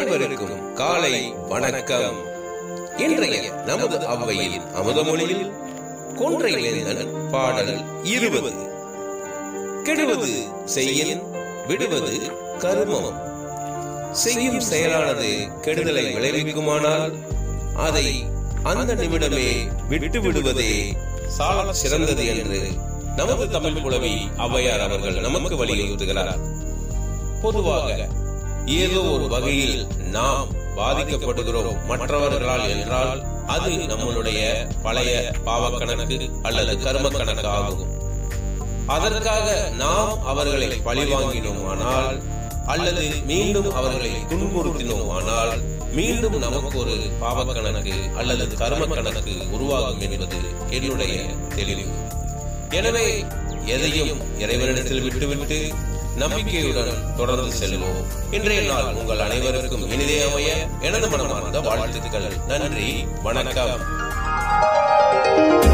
அனைவருக்கும் காலை வணக்கம் இன்றைய நமது அவையின் அமுதமொழியில் கொன்றை வேந்தன் பாடல் இருபது கெடுவது செய்யின் விடுவது கருமம் செய்யும் செயலானது கெடுதலை விளைவிக்குமானால் அதை அந்த நிமிடமே விட்டு விடுவதே சால சிறந்தது என்று நமது தமிழ் புலவி ஔவையார் அவர்கள் நமக்கு வலியுறுத்துகிறார் பொதுவாக ஏதோ ஒரு வகையில் நாம் பாதிக்கப்படுகிறோம் மற்றவர்களால் என்றால் அது நம்மளுடைய பழைய பாவக்கணக்கு அல்லது கர்ம கணக்கு ஆகும் அதற்காக நாம் அவர்களை பழிவாங்கினோமானால் அல்லது மீண்டும் அவர்களை துன்புறுத்தினோமானால் மீண்டும் நமக்கு ஒரு பாவக்கணக்கு அல்லது கர்ம கணக்கு உருவாகும் என்பது என்னுடைய தெளிவு எனவே எதையும் இறைவனிடத்தில் விட்டுவிட்டு நம்பிக்கையுடன் தொடர்ந்து செல்வோம் இன்றைய நாள் உங்கள் அனைவருக்கும் இனிதே அமைய எனது மனமார்ந்த வாழ்த்துக்கள் நன்றி வணக்கம்